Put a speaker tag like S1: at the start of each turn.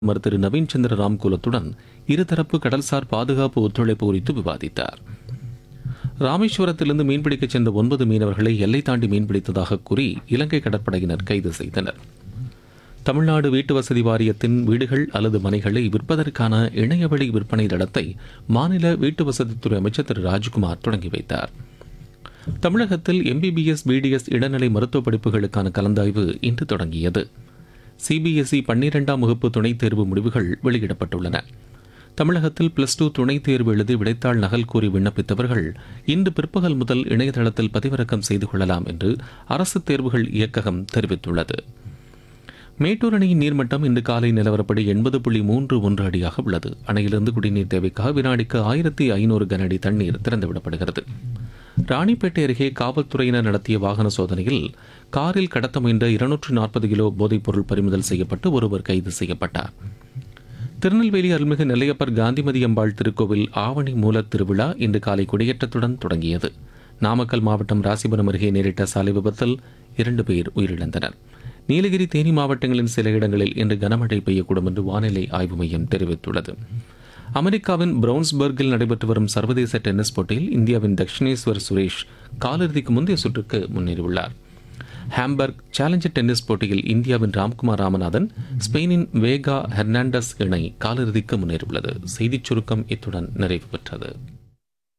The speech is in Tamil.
S1: பிரதமர் திரு நவீன் சந்திர ராம்குலத்துடன் இருதரப்பு கடல்சார் பாதுகாப்பு ஒத்துழைப்பு குறித்து விவாதித்தார் ராமேஸ்வரத்திலிருந்து மீன்பிடிக்கச் சென்ற ஒன்பது மீனவர்களை எல்லை தாண்டி மீன்பிடித்ததாக கூறி இலங்கை கடற்படையினர் கைது செய்தனர் தமிழ்நாடு வீட்டு வசதி வாரியத்தின் வீடுகள் அல்லது மனைகளை விற்பதற்கான இணையவழி விற்பனை தளத்தை மாநில வீட்டு வசதித்துறை அமைச்சர் திரு ராஜ்குமார் தொடங்கி வைத்தார் தமிழகத்தில் எம்பிபிஎஸ் பிடிஎஸ் இளநிலை மருத்துவ படிப்புகளுக்கான கலந்தாய்வு இன்று தொடங்கியது சிபிஎஸ்இ பன்னிரெண்டாம் வகுப்பு துணைத் தேர்வு முடிவுகள் வெளியிடப்பட்டுள்ளன தமிழகத்தில் பிளஸ் டூ துணைத் தேர்வு எழுதி விடைத்தாள் நகல் கூறி விண்ணப்பித்தவர்கள் இன்று பிற்பகல் முதல் இணையதளத்தில் பதிவிறக்கம் செய்து கொள்ளலாம் என்று அரசு தேர்வுகள் இயக்ககம் தெரிவித்துள்ளது மேட்டூர் அணையின் நீர்மட்டம் இன்று காலை நிலவரப்படி எண்பது புள்ளி மூன்று ஒன்று அடியாக உள்ளது அணையிலிருந்து குடிநீர் தேவைக்காக வினாடிக்கு ஆயிரத்தி ஐநூறு கன அடி தண்ணீர் திறந்துவிடப்படுகிறது ராணிப்பேட்டை அருகே காவல்துறையினர் நடத்திய வாகன சோதனையில் காரில் கடத்த முயன்ற இருநூற்று நாற்பது கிலோ போதைப்பொருள் பறிமுதல் செய்யப்பட்டு ஒருவர் கைது செய்யப்பட்டார் திருநெல்வேலி அருள்மிகு நெல்லையப்பர் காந்திமதி அம்பாள் திருக்கோவில் ஆவணி மூல திருவிழா இன்று காலை கொடியேற்றத்துடன் தொடங்கியது நாமக்கல் மாவட்டம் ராசிபுரம் அருகே நேரிட்ட சாலை விபத்தில் இரண்டு பேர் உயிரிழந்தனர் நீலகிரி தேனி மாவட்டங்களின் சில இடங்களில் இன்று கனமழை பெய்யக்கூடும் என்று வானிலை ஆய்வு மையம் தெரிவித்துள்ளது அமெரிக்காவின் பிரவுன்ஸ்பர்கில் நடைபெற்று வரும் சர்வதேச டென்னிஸ் போட்டியில் இந்தியாவின் தக்ஷிணேஸ்வர் சுரேஷ் காலிறுதிக்கு முந்தைய சுற்றுக்கு முன்னேறியுள்ளார் ஹாம்பர்க் சேலஞ்சர் டென்னிஸ் போட்டியில் இந்தியாவின் ராம்குமார் ராமநாதன் ஸ்பெயினின் வேகா ஹெர்னாண்டஸ் இணை காலிறுதிக்கு முன்னேறியுள்ளது செய்திச் சுருக்கம் இத்துடன் நிறைவு பெற்றது